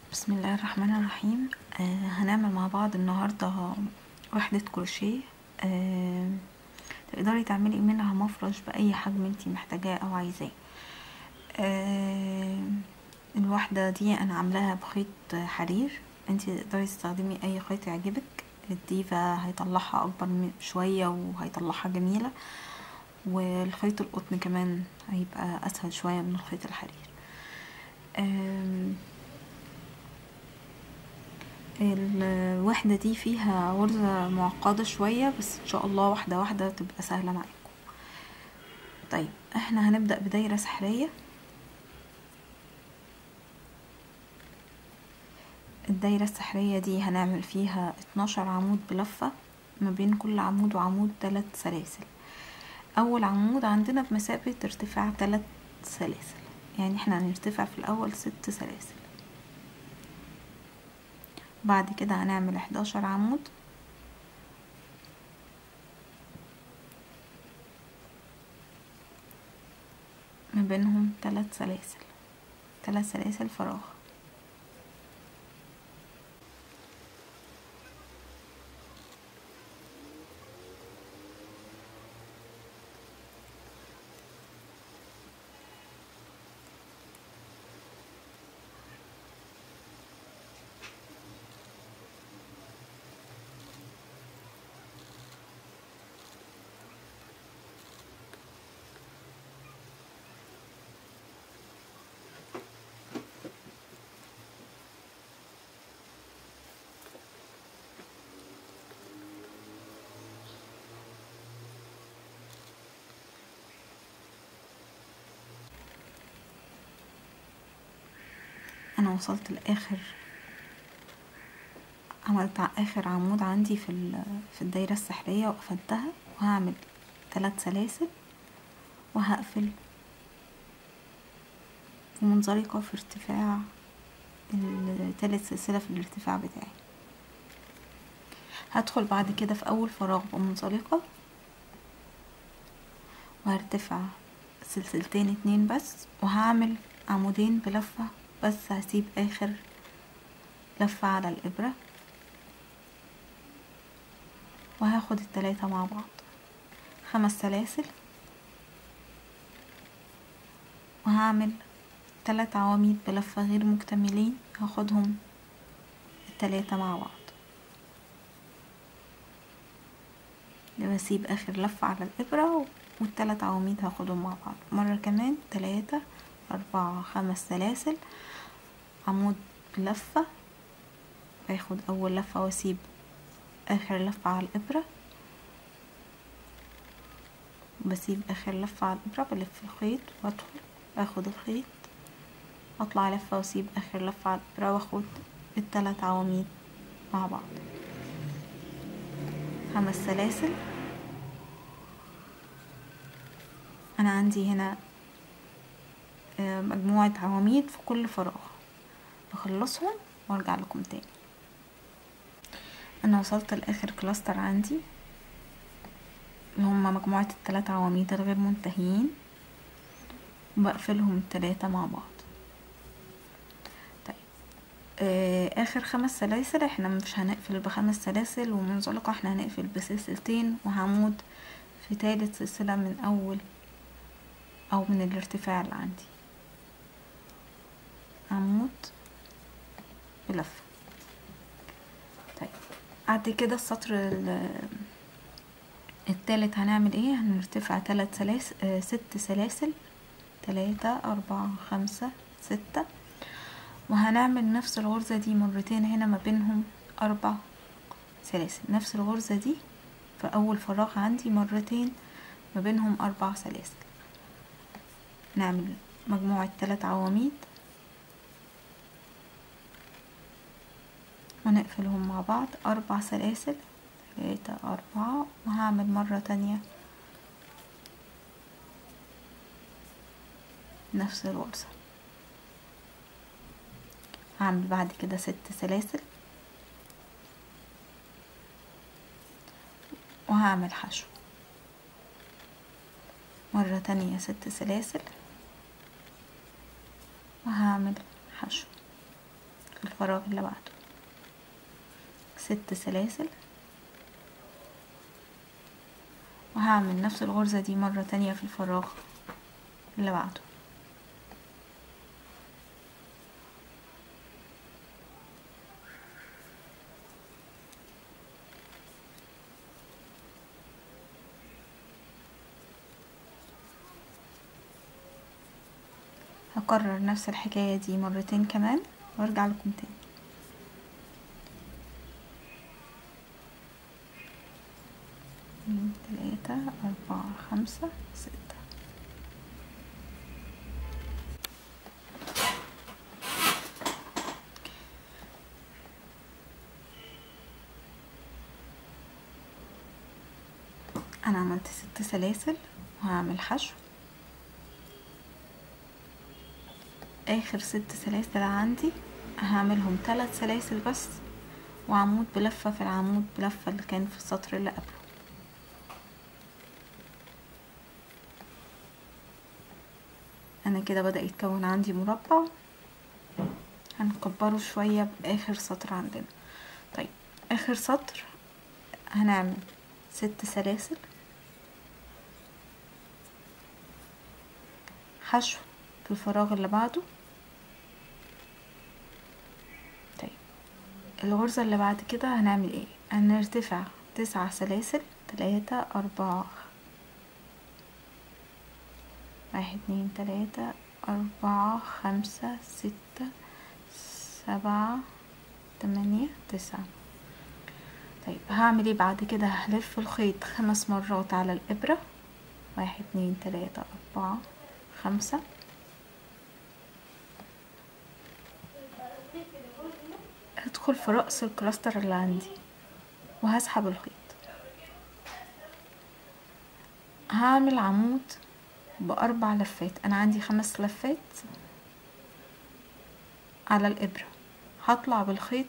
بسم الله الرحمن الرحيم آه هنعمل مع بعض النهاردة وحدة كروشيه آه تقدري تعملي منها مفرش بأي حجم انتي محتاجاه أو عايزاه آه الوحدة دي أنا عاملاها بخيط حرير انتي تقدري تستخدمي أي خيط يعجبك الديفا هيطلعها أكبر من- شوية وهيطلعها جميلة والخيط القطن كمان هيبقى أسهل شوية من الخيط الحرير آم، الوحدة دي فيها غرزة معقدة شوية بس ان شاء الله واحدة واحدة تبقى سهلة معاكم طيب احنا هنبدأ بدايرة سحرية الدايرة السحرية دي هنعمل فيها 12 عمود بلفة ما بين كل عمود وعمود ثلاث سلاسل اول عمود عندنا بمثابة ارتفاع ثلاث سلاسل يعني احنا هنرتفع في الاول ست سلاسل بعد كده هنعمل 11 عمود ما بينهم ثلاث سلاسل ثلاث سلاسل فراغ انا وصلت لاخر عملت ع- اخر عمود عندي في ال- في الدايره السحريه وقفلتها وهعمل ثلاث سلاسل وهقفل في منزلقه في ارتفاع التالت سلسله في الارتفاع بتاعي هدخل بعد كده في اول فراغ بمنزلقه وهرتفع سلسلتين اتنين بس وهعمل عمودين بلفة بس هسيب اخر لفة على الابرة وهاخد التلاتة مع بعض خمس سلاسل وهعمل تلات عواميد بلفة غير مكتملين هاخدهم التلاتة مع بعض يبقى اسيب اخر لفة على الابرة والتلات عواميد هاخدهم مع بعض مرة كمان تلاتة اربعة خمس سلاسل عمود لفة باخد اول لفة واسيب اخر لفة على الابرة بسيب اخر لفة على الابرة بلف الخيط وادخل اخد الخيط اطلع لفة واسيب اخر لفة على الابرة واخد التلات عواميد مع بعض خمس سلاسل انا عندي هنا آه، مجموعة عواميد في كل فراغ بخلصهم وارجع لكم تاني انا وصلت لاخر كلاستر عندي اللي هما مجموعة التلات عواميد الغير منتهيين وبقفلهم التلاتة مع بعض طيب آه اخر خمس سلاسل احنا مش هنقفل بخمس سلاسل ومنزلقة احنا هنقفل بسلسلتين وهعمود في تالت سلسلة من اول او من الارتفاع اللي عندي عمود بلفة طيب بعد كده السطر ال- التالت هنعمل ايه هنرتفع تلات سلاسل آه ست سلاسل تلاتة اربعة خمسة ستة وهنعمل نفس الغرزة دي مرتين هنا ما بينهم اربع سلاسل نفس الغرزة دي في اول فراغ عندي مرتين ما بينهم اربع سلاسل نعمل مجموعة تلات عواميد ونقفلهم مع بعض أربع سلاسل تلاتة أربعة وهعمل مرة تانية نفس الغرزة هعمل بعد كده ست سلاسل وهعمل حشو مرة تانية ست سلاسل وهعمل حشو في الفراغ اللي بعده ست سلاسل وهعمل نفس الغرزة دي مرة تانية في الفراغ اللي بعده هكرر نفس الحكاية دي مرتين كمان وارجع لكم تاني اتنين تلاتة أربعة خمسة ستة أنا عملت ست سلاسل وهعمل حشو اخر ست سلاسل عندي هعملهم ثلاث سلاسل بس وعمود بلفة في العمود بلفة اللي كان في السطر اللي قبله انا كده بدأ يتكون عندي مربع هنكبره شوية باخر سطر عندنا طيب اخر سطر هنعمل ست سلاسل حشو في الفراغ اللي بعده طيب الغرزة اللي بعد كده هنعمل ايه هنرتفع تسعة سلاسل تلاتة أربعة واحد اتنين تلاتة أربعة خمسة ستة سبعة تمانية تسعة طيب هعمل ايه بعد كده هلف الخيط خمس مرات على الإبرة واحد اتنين تلاتة أربعة خمسة هدخل في رأس الكلاستر اللي عندي وهسحب الخيط هعمل عمود بأربع لفات أنا عندي خمس لفات على الإبرة هطلع بالخيط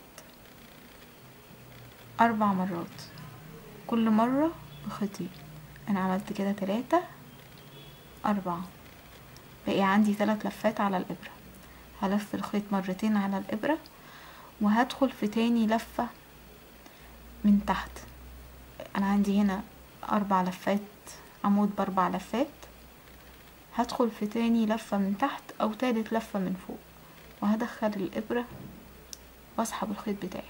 أربع مرات كل مرة بخيطين أنا عملت كده تلاتة أربعة بقي عندي تلات لفات على الإبرة هلف الخيط مرتين على الإبرة وهدخل في تاني لفة من تحت أنا عندي هنا أربع لفات عمود بأربع لفات هدخل في تاني لفة من تحت أو تالت لفة من فوق وهدخل الإبرة وأسحب الخيط بتاعي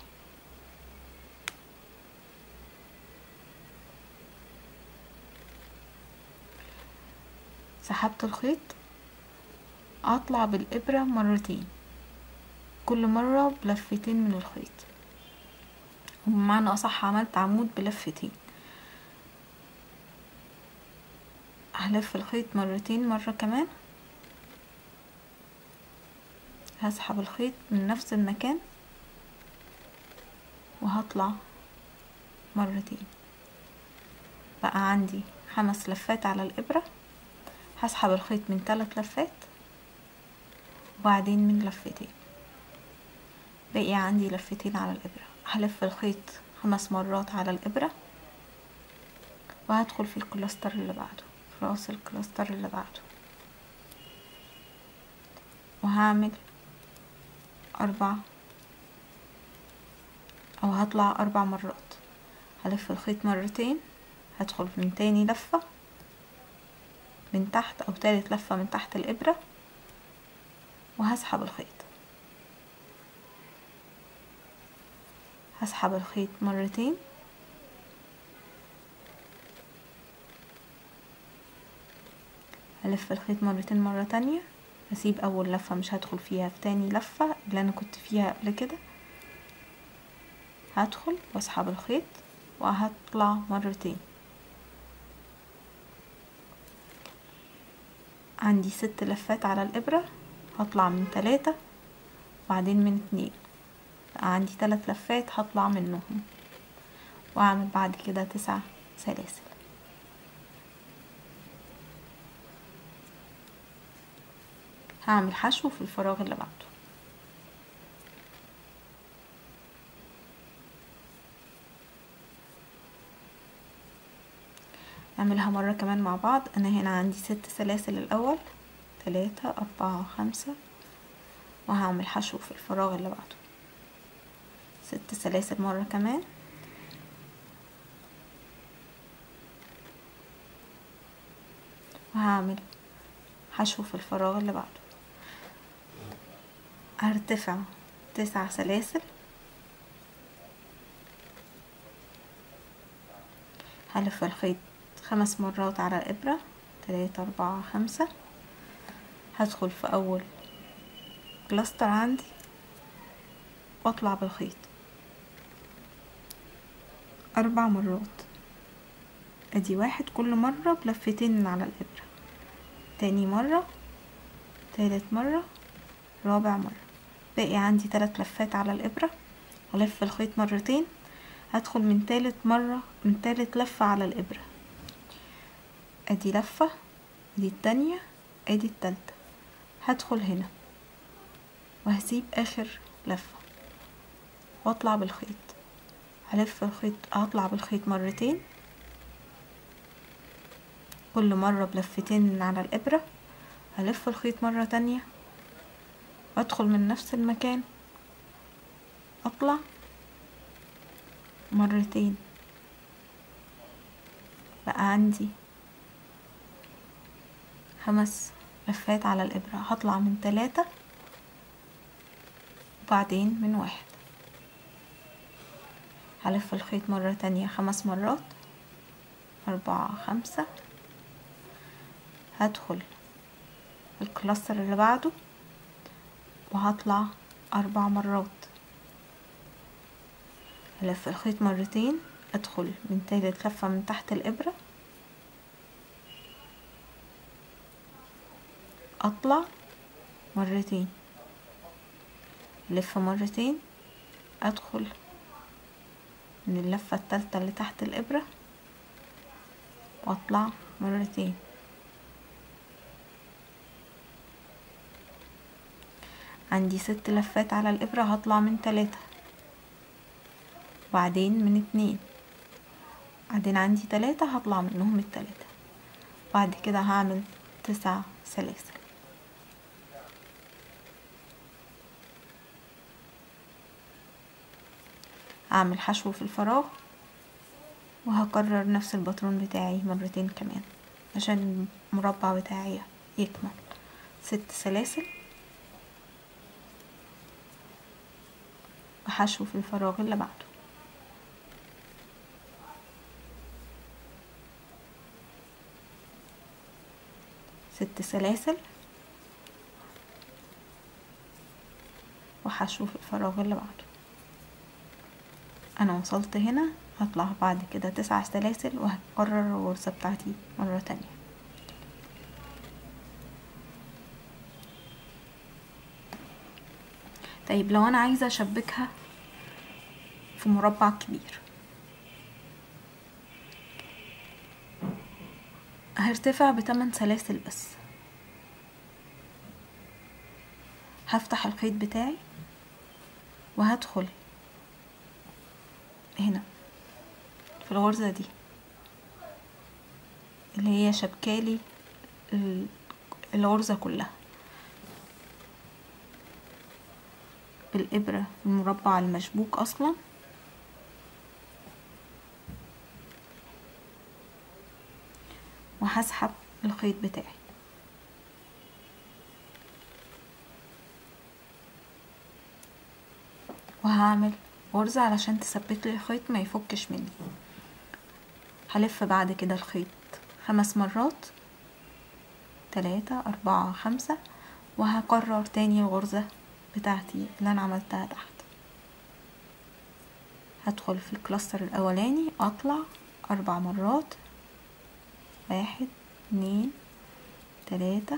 سحبت الخيط اطلع بالابرة مرتين كل مرة بلفتين من الخيط وبمعنى اصح عملت عمود بلفتين هلف الخيط مرتين مرة كمان هسحب الخيط من نفس المكان وهطلع مرتين بقى عندي خمس لفات على الإبرة هسحب الخيط من ثلاث لفات وبعدين من لفتين بقي عندي لفتين على الإبرة هلف الخيط خمس مرات على الإبرة وهدخل في الكلاستر اللي بعده في راس الكلاستر اللي بعده وهعمل أربع أو هطلع أربع مرات هلف الخيط مرتين هدخل من تاني لفة من تحت أو تالت لفة من تحت الإبرة وهسحب الخيط هسحب الخيط مرتين هلف الخيط مرتين مرة تانية هسيب أول لفة مش هدخل فيها في تاني لفة اللي أنا كنت فيها قبل كده هدخل واسحب الخيط وهطلع مرتين عندي ست لفات على الإبرة هطلع من تلاتة وبعدين من اتنين عندي تلات لفات هطلع منهم واعمل بعد كده تسع سلاسل هعمل حشو في الفراغ اللي بعده نعملها مرة كمان مع بعض انا هنا عندي ست سلاسل الاول تلاتة اربعة خمسة وهعمل حشو في الفراغ اللي بعده ست سلاسل مرة كمان وهعمل حشو في الفراغ اللي بعده هرتفع تسع سلاسل هلف الخيط خمس مرات على الإبرة تلاتة أربعة خمسة هدخل في أول كلاستر عندي واطلع بالخيط أربع مرات ادي واحد كل مرة بلفتين من على الإبرة تاني مرة تالت مرة رابع مرة باقي عندي تلات لفات على الإبرة ألف الخيط مرتين هدخل من تالت مرة من تالت لفة على الإبرة ادي لفة ادي التانية ادي التالتة هدخل هنا وهسيب اخر لفة واطلع بالخيط هلف الخيط هطلع بالخيط مرتين كل مرة بلفتين من على الإبرة هلف الخيط مرة تانية وادخل من نفس المكان اطلع مرتين بقى عندي خمس لفات على الإبرة هطلع من تلاتة وبعدين من واحد هلف الخيط مرة تانية خمس مرات أربعة خمسة هدخل الكلاستر اللي بعده وهطلع أربع مرات هلف الخيط مرتين أدخل من تالت لفة من تحت الإبرة أطلع مرتين لف مرتين أدخل من اللفة التالتة اللي تحت الإبرة وأطلع مرتين عندي ست لفات على الإبرة هطلع من تلاتة وبعدين من اتنين بعدين عندي تلاتة هطلع منهم التلاتة بعد كده هعمل تسع سلاسل هعمل حشو في الفراغ وهكرر نفس الباترون بتاعي مرتين كمان عشان المربع بتاعي يكمل ست سلاسل وحشو في الفراغ اللي بعده ست سلاسل وحشو في الفراغ اللي بعده انا وصلت هنا هطلع بعد كده تسع سلاسل وهكرر الغرزة بتاعتي مرة تانية طيب لو انا عايزة اشبكها في مربع كبير هرتفع بتمن سلاسل بس هفتح الخيط بتاعي وهدخل هنا في الغرزة دي اللي هي شبكالي الغرزة كلها بالإبرة المربع المشبوك أصلا وهسحب الخيط بتاعي وهعمل غرزة علشان تثبت لي الخيط ما يفكش مني هلف بعد كده الخيط خمس مرات تلاتة أربعة خمسة وهكرر تاني الغرزة بتاعتي اللي أنا عملتها تحت هدخل في الكلاستر الأولاني أطلع أربع مرات واحد اتنين تلاتة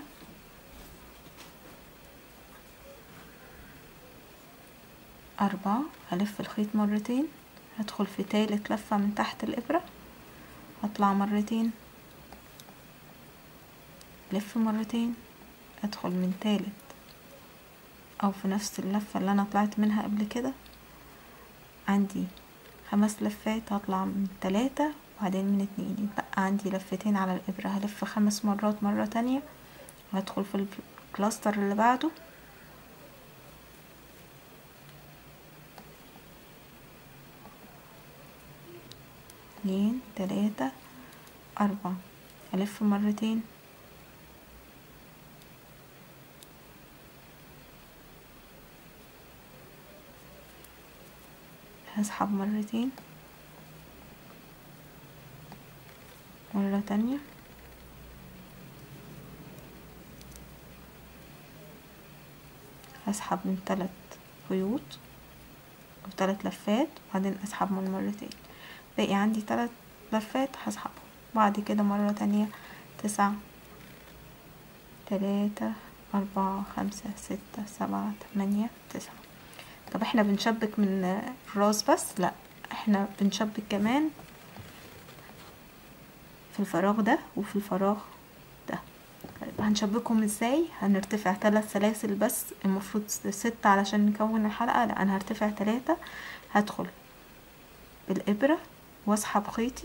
أربعة هلف الخيط مرتين هدخل في تالت لفة من تحت الإبرة هطلع مرتين لف مرتين أدخل من تالت أو في نفس اللفة اللي أنا طلعت منها قبل كده عندي خمس لفات هطلع من تلاتة وبعدين من اتنين يتبقى عندي لفتين على الإبرة هلف خمس مرات مرة تانية وهدخل في الكلاستر اللي بعده اتنين تلاتة أربعة ألف مرتين هسحب مرتين مرة تانية هسحب من تلات خيوط أو تلات لفات وبعدين أسحب من مرتين باقي عندي تلات لفات هسحبهم بعد كده مرة تانية تسعة تلاتة أربعة خمسة ستة سبعة تمانية تسعة طب احنا بنشبك من الراس بس لا احنا بنشبك كمان في الفراغ ده وفي الفراغ ده طيب هنشبكهم ازاي هنرتفع ثلاث سلاسل بس المفروض ستة علشان نكون الحلقة لا انا هرتفع ثلاثة هدخل بالابرة واسحب خيطي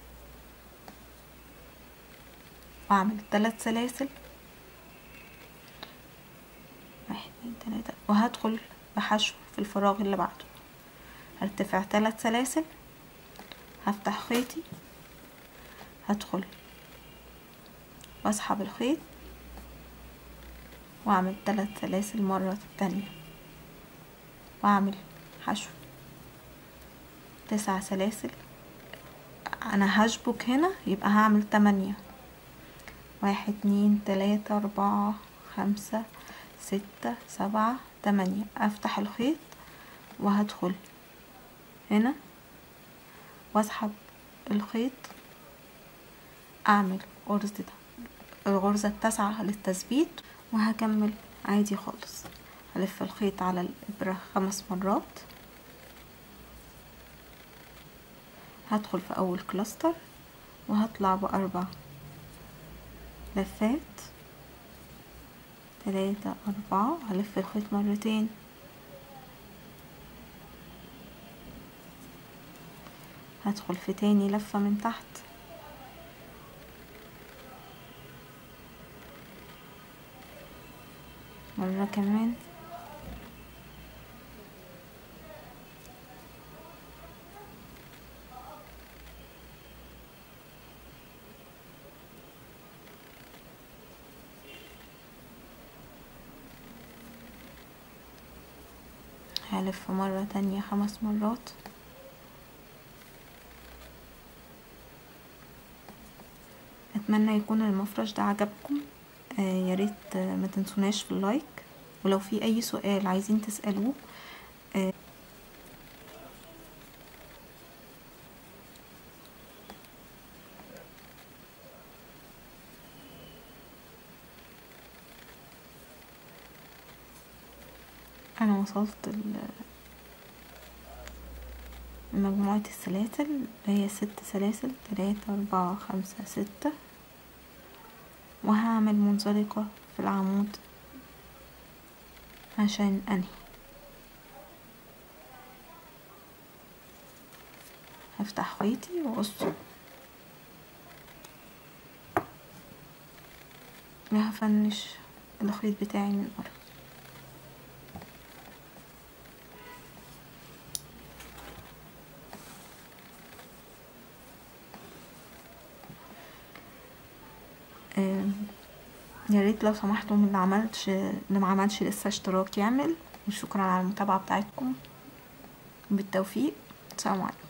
واعمل ثلاث سلاسل واحد اتنين تلاتة وهدخل بحشو في الفراغ اللي بعده هرتفع ثلاث سلاسل هفتح خيطي هدخل واسحب الخيط واعمل ثلاث سلاسل مرة تانية واعمل حشو تسع سلاسل انا هشبك هنا يبقى هعمل تمانية واحد اتنين تلاتة اربعة خمسة ستة سبعة تمانية افتح الخيط وهدخل هنا واسحب الخيط اعمل غرزة الغرزة التاسعة للتثبيت وهكمل عادي خالص هلف الخيط على الابرة خمس مرات هدخل في اول كلاستر وهطلع باربع لفات تلاتة اربعة هلف الخيط مرتين هدخل في تاني لفة من تحت مرة كمان هلف مرة تانية خمس مرات اتمنى يكون المفرش ده عجبكم آه يا ريت آه ما تنسوناش في اللايك ولو في اي سؤال عايزين تسألوه آه انا وصلت مجموعة السلاسل اللي هي ست سلاسل تلاتة اربعة خمسة ستة وهعمل منزلقة في العمود عشان انهي هفتح خيطي واقصه وهفنش الخيط بتاعي من ورا يا ريت لو سمحتوا اللي عملتش اللي ما عملش لسه اشتراك يعمل وشكرا على المتابعه بتاعتكم بالتوفيق سلام عليكم